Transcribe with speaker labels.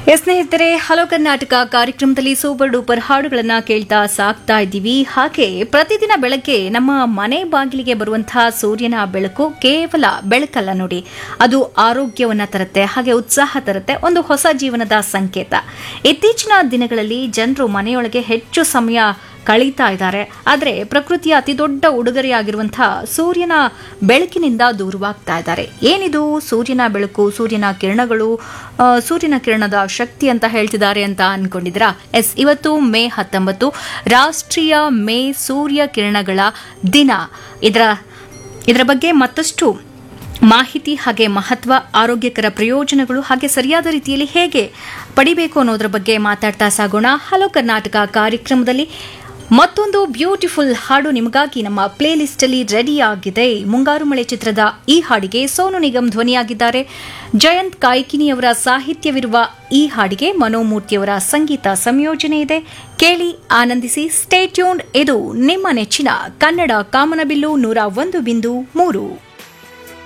Speaker 1: S ಸ್ನೇಹಿತರೆ hello Karnataka ಕಾರ್ಯಕ್ರಮದಲ್ಲಿ super duper ಹಾಡುಗಳನ್ನ ಕೇಳ್ತಾ ಸಾಕ್ತಾ ಇದ್ದೀವಿ ಹಾಗೆ ಪ್ರತಿದಿನ ಬೆಳಗ್ಗೆ ನಮ್ಮ ಮನೆ ಬಾಗಿಲಿಗೆ ಬರುವಂತಹ ಸೂರ್ಯನ ಬೆಳಕು ಕೇವಲ ಬೆಳಕಲ್ಲ ನೋಡಿ ಅದು ಆರೋಗ್ಯವನ್ನ ತರುತ್ತೆ ಹಾಗೆ ಉತ್ಸಾಹ ತರುತ್ತೆ ಒಂದು ಹೊಸ ಜೀವನದ ಸಂಕೇತ ಇತ್ತೀಚಿನ ದಿನಗಳಲ್ಲಿ ಜನರು ಮನೆಯೊಳಗೆ ಹೆಚ್ಚು ಸಮಯ ಕಳೀತಾ ಇದ್ದಾರೆ ಆದರೆ ಪ್ರಕೃತಿಯ ಅತಿ ದೊಡ್ಡ ಉಡುಗೊರೆಯಾಗಿರುವಂತಹ ಸೂರ್ಯನ ಬೆಳಕಿನಿಂದ ದೂರವಾಗ್ತಾ ಇದ್ದಾರೆ ಏನಿದು ಸೂರ್ಯನ ಬೆಳಕು ಸೂರ್ಯನ ಕಿರಣಗಳು ಆ, ಸೂರ್ಯನ ಕಿರಣದ ಶಕ್ತಿ ಅಂತ ಹೇಳ್ತಿದ್ದಾರೆ ಅಂತ ಅನ್ಕೊಂಡಿದ್ರಾ ಎಸ್ ಇವತ್ತು ಮೇ ಹತ್ತೊಂಬತ್ತು ರಾಷ್ಟ್ರೀಯ ಮೇ ಸೂರ್ಯ ಕಿರಣಗಳ ದಿನ ಇದರ ಇದರ ಬಗ್ಗೆ ಮತ್ತಷ್ಟು ಮಾಹಿತಿ ಹಾಗೆ ಮಹತ್ವ ಆರೋಗ್ಯಕರ ಪ್ರಯೋಜನಗಳು ಹಾಗೆ ಸರಿಯಾದ ರೀತಿಯಲ್ಲಿ ಹೇಗೆ ಪಡಿಬೇಕು ಅನ್ನೋದ್ರ ಬಗ್ಗೆ ಮಾತಾಡ್ತಾ ಸಾಗೋಣ ಹಲೋ ಕರ್ನಾಟಕ ಕಾರ್ಯಕ್ರಮದಲ್ಲಿ ಮತ್ತೊಂದು ಬ್ಯೂಟಿಫುಲ್ ಹಾಡು ನಿಮಗಾಗಿ ನಮ್ಮ ಪ್ಲೇ ಲಿಸ್ಟ್ ಅಲ್ಲಿ ರೆಡಿ ಆಗಿದೆ ಮುಂಗಾರು ಮಳೆ ಚಿತ್ರದ ಈ ಹಾಡಿಗೆ ಸೋನು ನಿಗಮ್ ಧ್ವನಿಯಾಗಿದ್ದಾರೆ ಜಯಂತ್ ಕಾಯ್ಕಿನಿಯವರ ಸಾಹಿತ್ಯವಿರುವ ಈ ಹಾಡಿಗೆ ಮನೋಮೂರ್ತಿಯವರ ಸಂಗೀತ ಸಂಯೋಜನೆ ಇದೆ ಕೇಳಿ ಆನಂದಿಸಿ ಸ್ಟೇ ಟ್ಯೂನ್ಡ್ ಇದು ನಿಮ್ಮ ನೆಚ್ಚಿನ ಕನ್ನಡ ಕಾಮನಬಿಲ್ಲು ನೂರ ಒಂದು ಬಿಂದು ಮೂರು